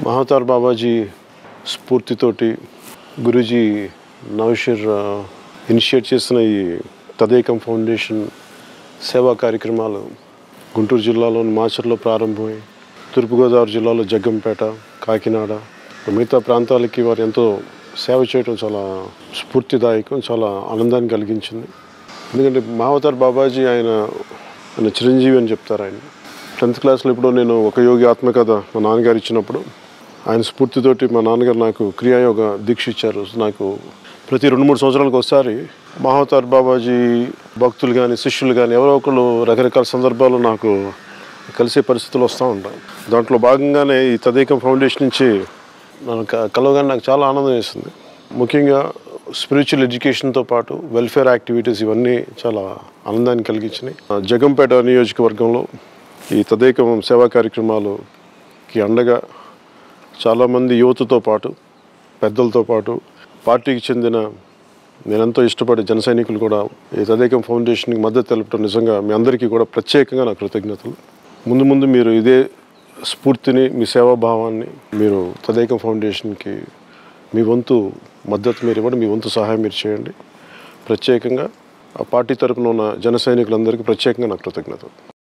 మహాతార్ బాబాజీ స్ఫూర్తితోటి గురూజీ నవషీర్ ఆ, ఇనిషియేట్ చేసిన ఈ తదేకం ఫౌండేషన్ సేవా కార్యక్రమాలు గుంటూరు జిల్లాలోని మాచర్లో ప్రారంభమై తూర్పుగోదావరి జిల్లాలో జగ్గంపేట కాకినాడ మిగతా ప్రాంతాలకి వారు ఎంతో సేవ చేయడం చాలా స్ఫూర్తిదాయకం చాలా ఆనందాన్ని కలిగించింది ఎందుకంటే మావతార్ బాబాజీ ఆయన ఆయన చిరంజీవి అని చెప్తారు ఆయన టెన్త్ క్లాస్లో ఇప్పుడు నేను ఒక యోగి ఆత్మకథ మా నాన్నగారు ఇచ్చినప్పుడు ఆయన స్ఫూర్తితోటి మా నాన్నగారు నాకు క్రియాయోగ దీక్ష ఇచ్చారు నాకు ప్రతి రెండు మూడు సంవత్సరాలకు ఒకసారి మహావతార్ బాబాజీ భక్తులు కానీ శిష్యులు కానీ ఎవరో ఒకళ్ళు రకరకాల సందర్భాల్లో నాకు కలిసే పరిస్థితులు వస్తూ ఉంటాయి దాంట్లో భాగంగానే ఈ తదేకం ఫౌండేషన్ నుంచి నన్ను క- కలవగానే నాకు చాలా ఆనందం వేసింది ముఖ్యంగా స్పిరిచువల్ ఎడ్యుకేషన్తో పాటు వెల్ఫేర్ యాక్టివిటీస్ ఇవన్నీ చాలా ఆనందాన్ని కలిగించినాయి ఆ, జగంపేట నియోజకవర్గంలో ఈ తదేకం సేవా కార్యక్రమాలుకి అండగా చాలామంది యువతతో పాటు పెద్దలతో పాటు పార్టీకి చెందిన నేనెంతో ఇష్టపడే జన సైనికులు కూడా ఈ తదేకం ఫౌండేషన్కి మద్దతు తెలపడం నిజంగా మీ అందరికీ కూడా ప్రత్యేకంగా నా కృతజ్ఞతలు ముందు ముందు మీరు ఇదే స్ఫూర్తిని మీ సేవాభావాన్ని మీరు తదేకం ఫౌండేషన్కి మీ వంతు మద్దతు మీరు ఇవ్వండి మీ వంతు సహాయం మీరు చేయండి ప్రత్యేకంగా ఆ పార్టీ తరపున ఉన్న జన సైనికులందరికీ ప్రత్యేకంగా నా కృతజ్ఞతలు